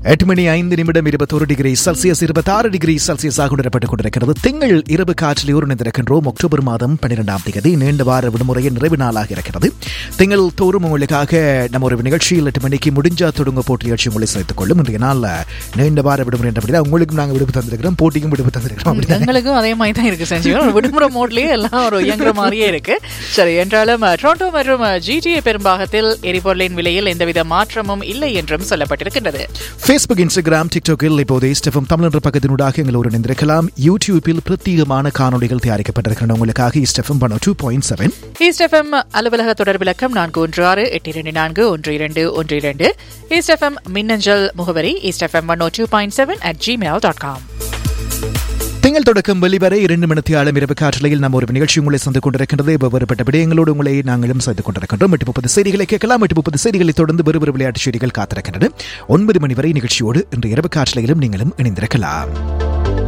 எட்டு மணி ஐந்து நிமிடம் இருபத்தோரு டிகிரி செல்சியஸ் இருபத்தாறு டிகிரி செல்சியஸாக உணரப்பட்டுக் கொண்டிருக்கிறது திங்கள் இரவு காற்றில் உருணிந்திருக்கின்றோம் அக்டோபர் மாதம் பன்னிரெண்டாம் தேதி நீண்ட வார விடுமுறையின் நிறைவு நாளாக இருக்கிறது திங்கள் தோறும் உங்களுக்காக நம்ம ஒரு நிகழ்ச்சியில் எட்டு மணிக்கு முடிஞ்சா தொடங்க போட்டி நிகழ்ச்சி உங்களை சேர்த்துக் கொள்ளும் இன்றைய நாளில் நீண்ட வார விடுமுறை என்றபடிதான் உங்களுக்கும் நாங்கள் விடுப்பு தந்திருக்கிறோம் போட்டிக்கும் விடுப்பு தந்திருக்கிறோம் அப்படிதான். எங்களுக்கும் அதே மாதிரி தான் இருக்கு செஞ்சீங்க ஒரு விடுமுறை மோட்லயே எல்லாம் ஒரு இயங்குற மாதிரியே இருக்கு சரி என்றாலும் அஹ், டொரண்டோ மற்றும் ஜிடிஏ பெரும்பாகத்தில் எரிபொருளின் விலையில் எந்தவித மாற்றமும் இல்லை என்றும் சொல்லப்பட்டிருக்கின்றது ஃபேஸ்புக் இன்ஸ்டாகிராம் டிக்டாக்கில் இப்போது ஸ்டெஃபம் தமிழ் என்ற பக்கத்தினூடாக எங்கள் ஒரு இணைந்திருக்கலாம் யூடியூப்பில் பிரத்யேகமான காணொளிகள் தயாரிக்கப்பட்டிருக்கின்றன உங்களுக்காக ஸ்டெஃபம் பண்ண two point seven East FM அலுவலக தொடர் விளக்கம் நான்கு ஒன்று ஆறு எட்டு இரண்டு நான்கு ஒன்று இரண்டு ஒன்று இரண்டு ஈஸ்ட் எஃப்எம் மின்னஞ்சல் முகவரி East FM one two point seven at Gmail dot com திங்கள் தொடக்கம் வெளிவரை இரண்டு மணித்தியாலம் இரவு காற்றலையில் நம்ம ஒரு நிகழ்ச்சி உங்களை சந்து கொண்டிருக்கின்றது வெவ்வேறுபட்ட விடயங்களோடு உங்களை நாங்களும் செய்து கொண்டிருக்கின்றோம் எட்டு முப்பது செய்திகளை கேட்கலாம் எட்டு முப்பது செய்திகளை தொடர்ந்து வெறு விளையாட்டு செய்திகள் காத்திருக்கின்றன ஒன்பது மணி வரை நிகழ்ச்சியோடு இன்று இரவு காற்றலையிலும் நீங்களும் இணைந்திருக்கலாம்